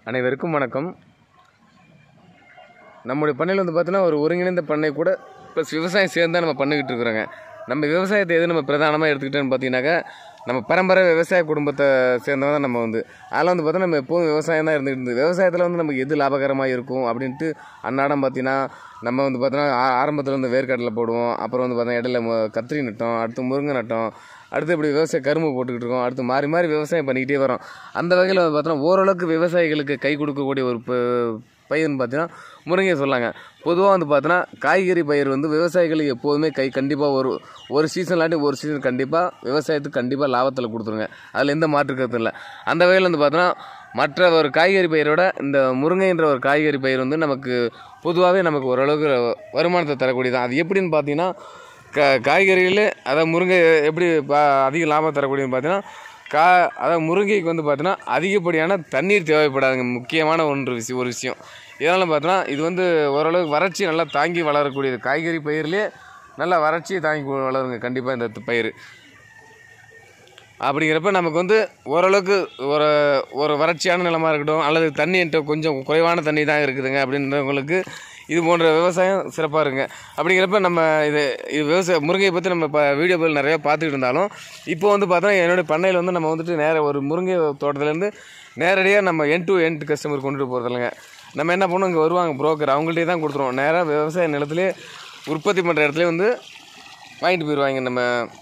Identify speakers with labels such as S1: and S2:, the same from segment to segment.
S1: அனைவருக்கும் வணக்கம் நம்முடைய பண்ணையில் வந்து பார்த்தீங்கன்னா ஒரு ஒருங்கிணைந்த பண்ணை கூட ப்ளஸ் விவசாயம் சேர்ந்து தான் நம்ம பண்ணிக்கிட்டு இருக்கிறோங்க நம்ம விவசாயத்தை எது நம்ம பிரதானமாக எடுத்துக்கிட்டோன்னு பார்த்தீங்கன்னாக்கா நம்ம பரம்பரை விவசாய குடும்பத்தை சேர்ந்தவங்க தான் நம்ம வந்து அதில் வந்து பார்த்தோன்னா நம்ம எப்போதும் விவசாயம் தான் இருந்துகிட்டு இருந்தது விவசாயத்தில் வந்து நமக்கு எது லாபகரமாக இருக்கும் அப்படின்ட்டு அன்னாடம் பார்த்தீங்கன்னா நம்ம வந்து பார்த்தோன்னா ஆரம்பத்தில் வந்து வேர்க்கடலை போடுவோம் அப்புறம் வந்து பார்த்தா இடையில மு- கத்திரி நட்டோம் அடுத்து முருங்கை நட்டோம் அடுத்து இப்படி விவசாய கரும்பு போட்டுக்கிட்டு இருக்கோம் அடுத்து மாறி மாறி விவசாயம் பண்ணிக்கிட்டே வரோம் அந்த வகையில் வந்து பார்த்தோன்னா ஓரளவுக்கு விவசாயிகளுக்கு கை கொடுக்கக்கூடிய ஒரு ப- பயிர்னு பார்த்தீங்கன்னா முருங்கை சொல்லாங்க பொதுவாக வந்து பார்த்தோன்னா காய்கறி பயிர் வந்து விவசாயிகளுக்கு எப்போதுமே கை கண்டிப்பாக ஒரு ஒரு சீசன் இல்லாட்டி ஒரு சீசன் கண்டிப்பாக விவசாயத்துக்கு கண்டிப்பாக லாபத்தில் கொடுத்துருங்க அதில் எந்த மாற்று கருத்தும் இல்லை அந்த வகையில் வந்து பார்த்தோன்னா மற்ற ஒரு காய்கறி பயிரோட இந்த முருங்கைன்ற ஒரு காய்கறி பயிர் வந்து நமக்கு பொதுவாகவே நமக்கு ஓரளவுக்கு வருமானத்தை தரக்கூடியதான் அது எப்படின்னு பார்த்தீங்கன்னா கா காய்கறிகளே அதாவது முருங்கை எப்படி பா அதிக லாபம் தரக்கூடியதுன்னு பார்த்தீங்கன்னா கா அதாவது முருங்கைக்கு வந்து பார்த்தீங்கன்னா அதிகப்படியான தண்ணீர் தேவைப்படாதுங்க முக்கியமான ஒன்று விஷயம் ஒரு விஷயம் இதனால் பார்த்தோன்னா இது வந்து ஓரளவுக்கு வறட்சி நல்லா தாங்கி வளரக்கூடியது காய்கறி பயிர்லேயே நல்லா வறட்சியை தாங்கி வளருங்க கண்டிப்பாக இந்த பயிர் அப்படிங்கிறப்ப நமக்கு வந்து ஓரளவுக்கு ஒரு ஒரு வறட்சியான நிலமா இருக்கட்டும் அல்லது தண்ணி என்கிட்ட கொஞ்சம் குறைவான தண்ணி தான் இருக்குதுங்க அப்படின்றவங்களுக்கு இது போன்ற விவசாயம் சிறப்பாக இருங்க அப்படிங்கிறப்ப நம்ம இது இது விவசாய முருங்கையை பற்றி நம்ம இப்போ வீடியோவில் நிறையா பார்த்துக்கிட்டு இருந்தாலும் இப்போ வந்து பார்த்தோன்னா என்னுடைய பண்ணையில் வந்து நம்ம வந்துட்டு நேர ஒரு முருங்கை தோட்டத்துலேருந்து நேரடியாக நம்ம என் டு எண்ட் கஸ்டமர் கொண்டுட்டு போகிறதில்லைங்க நம்ம என்ன பண்ணுவோம் இங்கே வருவாங்க புரோக்கர் அவங்கள்ட்டே தான் கொடுத்துருவோம் நேராக விவசாய நிலத்திலே உற்பத்தி பண்ணுற இடத்துல வந்து வாங்கிட்டு போயிடுவாங்க நம்ம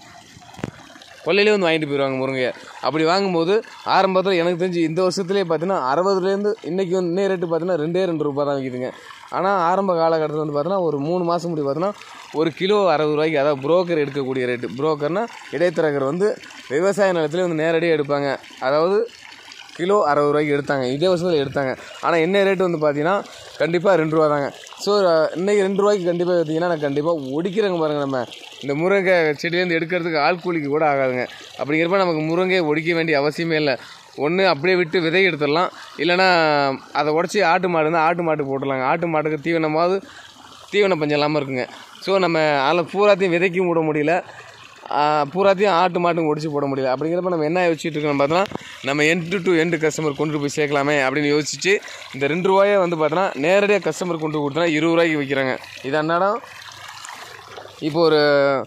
S1: கொல்லையிலே வந்து வாங்கிட்டு போயிடுவாங்க முருங்கையை அப்படி வாங்கும்போது ஆரம்பத்தில் எனக்கு தெரிஞ்சு இந்த வருஷத்துலேயே பார்த்தீங்கன்னா அறுபதுலேருந்து இன்றைக்கி வந்து இன்னைய ரேட்டு பார்த்தீங்கன்னா ரெண்டே ரெண்டு ரூபா தான் விற்கிதுங்க ஆனால் ஆரம்ப காலகட்டத்தில் வந்து பார்த்தீங்கன்னா ஒரு மூணு மாதம் முடி பார்த்தீங்கன்னா ஒரு கிலோ அறுபது ரூபாய்க்கு அதாவது புரோக்கர் எடுக்கக்கூடிய ரேட்டு புரோக்கர்னால் இடைத்தரகர் வந்து விவசாய நிலத்திலே வந்து நேரடியாக எடுப்பாங்க அதாவது கிலோ அறுபது ரூபாய்க்கு எடுத்தாங்க இதே வருஷத்தில் எடுத்தாங்க ஆனால் என்ன ரேட்டு வந்து பார்த்தீங்கன்னா கண்டிப்பாக ரெண்டு ரூபா தாங்க ஸோ இன்றைக்கி ரெண்டு ரூபாய்க்கு கண்டிப்பாக பார்த்தீங்கன்னா நான் கண்டிப்பாக ஒடிக்கிறங்க பாருங்கள் நம்ம இந்த முருங்கை செடியிலேருந்து எடுக்கிறதுக்கு ஆள் கூலிக்கு கூட ஆகாதுங்க அப்படிங்கிறப்ப நமக்கு முருங்கையை ஒடிக்க வேண்டிய அவசியமே இல்லை ஒன்று அப்படியே விட்டு விதை எடுத்துடலாம் இல்லைன்னா அதை உடச்சி ஆட்டு மாடு இருந்தால் ஆட்டு மாட்டுக்கு போட்டுடலாங்க ஆட்டு மாட்டுக்கு தீவனமாவது தீவன பஞ்சம் இல்லாமல் இருக்குங்க ஸோ நம்ம அதில் பூராத்தையும் விதைக்கும் விட முடியல ஆஹ் பூராத்தையும் ஆட்டு மாட்டுக்கு ஒடிச்சு போட முடியல அப்படிங்கிறப்ப நம்ம என்ன யோசிச்சுட்டு இருக்கோம் பார்த்தோன்னா நம்ம எண்டு டு எண்டு கஸ்டமர் கொண்டு போய் சேர்க்கலாமே அப்படின்னு யோசிச்சு இந்த ரெண்டு ரூபாயை வந்து பார்த்தோன்னா நேரடியாக கஸ்டமர் கொண்டு கொடுத்தா இருபது ரூபாய்க்கு விற்கிறாங்க இது அன்னாடம் இப்போ ஒரு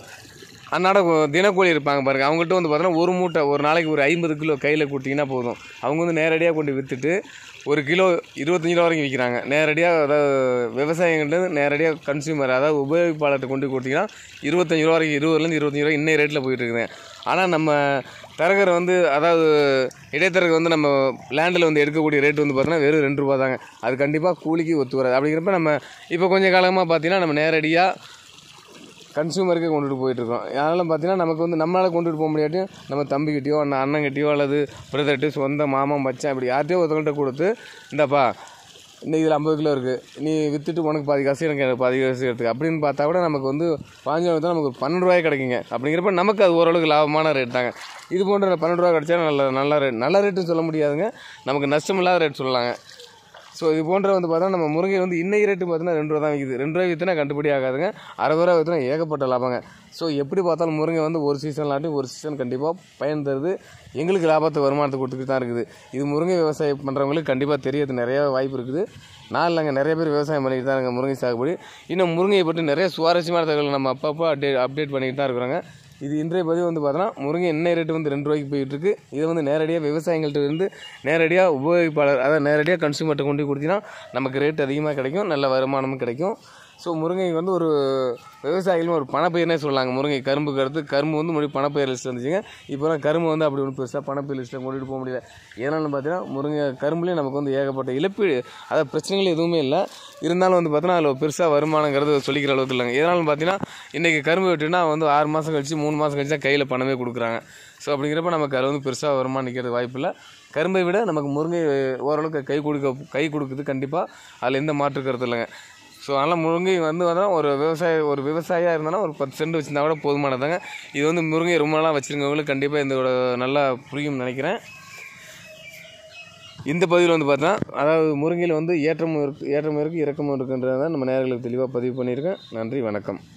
S1: அன்னாட தினக்கூலி இருப்பாங்க பாருங்க அவங்கள்ட்ட வந்து பார்த்தோன்னா ஒரு மூட்டை ஒரு நாளைக்கு ஒரு ஐம்பது கிலோ கையில் கொடுத்தீங்கன்னா போதும் அவங்க வந்து நேரடியாக கொண்டு விற்றுட்டு ஒரு கிலோ இருபத்தஞ்சி ரூபா வரைக்கும் விற்கிறாங்க நேரடியாக அதாவது விவசாயிகள்ட்ட நேரடியாக கன்சியூமர் அதாவது உபயோகிப்பாளர்கிட்ட கொண்டு கொடுத்தீங்கன்னா இருபத்தஞ்சி ரூபா வரைக்கும் இருபதுலேருந்து இருபத்தஞ்சி ரூபா இன்னைய ரேட்டில் போயிட்டு இருக்குதுங்க ஆனால் நம்ம தரகர் வந்து அதாவது இடைத்தரகர் வந்து நம்ம லேண்டில் வந்து எடுக்கக்கூடிய ரேட் வந்து பார்த்தோன்னா வெறும் ரெண்டு ரூபா தாங்க அது கண்டிப்பாக கூலிக்கு ஒத்து வராது அப்படிங்கிறப்ப நம்ம இப்போ கொஞ்சம் காலமாக பார்த்தீங்கன்னா நம்ம நேரடியாக கன்சூமருக்கு கொண்டுட்டு போயிட்டுருக்கோம் அதனால பார்த்தீங்கன்னா நமக்கு வந்து நம்மளால் கொண்டுட்டு போக முடியாட்டியும் நம்ம தம்பிக்கிட்டேயோ அண்ணன் அண்ணங்கிட்டேயோ அல்லது பிரதர்ட்டு சொந்த மாமா மச்சான் இப்படி யார்கிட்டயோ ஒருத்தவங்கள்ட்ட கொடுத்து இந்தாப்பா இன்னைக்கு இதில் ஐம்பது கிலோ இருக்குது நீ விற்றுட்டு உனக்கு பாதி காசு எனக்கு எனக்கு பாதி காசு எடுத்துக்க அப்படின்னு பார்த்தா கூட நமக்கு வந்து பாஞ்சு ரூபா நமக்கு ஒரு பன்னெண்டு ரூபாய் கிடைக்குங்க அப்படிங்கிறப்ப நமக்கு அது ஓரளவுக்கு லாபமான ரேட் தாங்க இது போன்ற பன்னெண்டு ரூபா கிடைச்சா நல்ல நல்ல ரேட் நல்ல ரேட்டு சொல்ல முடியாதுங்க நமக்கு நஷ்டம் இல்லாத ரேட் சொல்லலாங்க ஸோ இது போன்ற வந்து பார்த்தா நம்ம முருங்கை வந்து இன்னைக்கு ரேட்டு பார்த்தீங்கன்னா ரெண்டு ரூபா தான் விற்கிது ரெண்டு ரூபாய் விற்றுனா கண்டுபிடி ஆகாதுங்க அறுபது ரூபா விற்றுனா ஏகப்பட்ட லாபங்க ஸோ எப்படி பார்த்தாலும் முருங்கை வந்து ஒரு சீசன் இல்லாட்டி ஒரு சீசன் கண்டிப்பாக பயன் தருது எங்களுக்கு லாபத்தை வருமானத்தை கொடுத்துக்கிட்டு தான் இருக்குது இது முருங்கை விவசாயம் பண்ணுறவங்களுக்கு கண்டிப்பாக தெரியறது நிறைய வாய்ப்பு இருக்குது நான் இல்லைங்க நிறைய பேர் விவசாயம் பண்ணிட்டு தான் இருக்காங்க முருங்கை சாகுபடி இன்னும் முருங்கையை பற்றி நிறைய சுவாரஸ்யமான தகவல் நம்ம அப்பப்போ அப்டேட் அப்டேட் பண்ணிட்டு தான் இருக்கிறாங்க இது இன்றைய பதிவு வந்து பார்த்தோன்னா முருங்கை எண்ணெய் ரேட்டு வந்து ரெண்டு ரூபாய்க்கு போயிட்டு இருக்கு இதை வந்து நேரடியாக விவசாயிகள்ட்ட இருந்து நேரடியாக உபயோகிப்பாளர் அதாவது நேரடியாக கன்சூமர்கிட்ட கொண்டு போய் கொடுத்தீங்கன்னா நமக்கு ரேட் அதிகமாக கிடைக்கும் நல்ல வருமானமும் கிடைக்கும் ஸோ முருங்கை வந்து ஒரு விவசாயிகளும் ஒரு பணப்பயிர்னே சொல்லலாங்க முருங்கை கரும்புக்கு அடுத்து கரும்பு வந்து முன்னாடி பணப்பயிர் லிஸ்ட் வந்துச்சுங்க இப்போலாம் கரும்பு வந்து அப்படி ஒன்றும் பெருசாக பணப்பயிர் லிஸ்ட்டில் கொண்டுட்டு போக முடியல ஏன்னாலும் பார்த்தீங்கன்னா முருங்கை கரும்புலேயும் நமக்கு வந்து ஏகப்பட்ட இழப்பீடு அதாவது பிரச்சனைகள் எதுவுமே இல்லை இருந்தாலும் வந்து பார்த்தீங்கன்னா அதில் பெருசாக வருமானங்கிறது சொல்லிக்கிற அளவுக்கு இல்லைங்க எதனாலும் பார்த்தீங்கன்னா இன்றைக்கி கரும்பு வெட்டுனா வந்து ஆறு மாதம் கழிச்சு மூணு மாதம் கழிச்சு தான் கையில் பணமே கொடுக்குறாங்க ஸோ அப்படிங்கிறப்ப நமக்கு அது வந்து பெருசாக வருமானம் நிற்கிறது வாய்ப்பு இல்லை கரும்பை விட நமக்கு முருங்கை ஓரளவுக்கு கை கொடுக்க கை கொடுக்குது கண்டிப்பாக அதில் எந்த மாற்று கருத்து இல்லைங்க ஸோ அதனால் முருங்கை வந்து பார்த்தா ஒரு விவசாய ஒரு விவசாயியாக இருந்தாலும் ஒரு பத்து சென்ட் வச்சிருந்தா கூட போதுமானதாங்க இது வந்து முருங்கை ரொம்ப நாளாக வச்சுருக்கவங்களுக்கு கண்டிப்பாக இதோட நல்லா புரியும்னு நினைக்கிறேன் இந்த பதிவில் வந்து பார்த்தா அதாவது முருங்கையில் வந்து ஏற்றமும் இருக்கு ஏற்றமும் இருக்குது இறக்கமும் இருக்குன்றதை நம்ம நேர்களுக்கு தெளிவாக பதிவு பண்ணியிருக்கேன் நன்றி வணக்கம்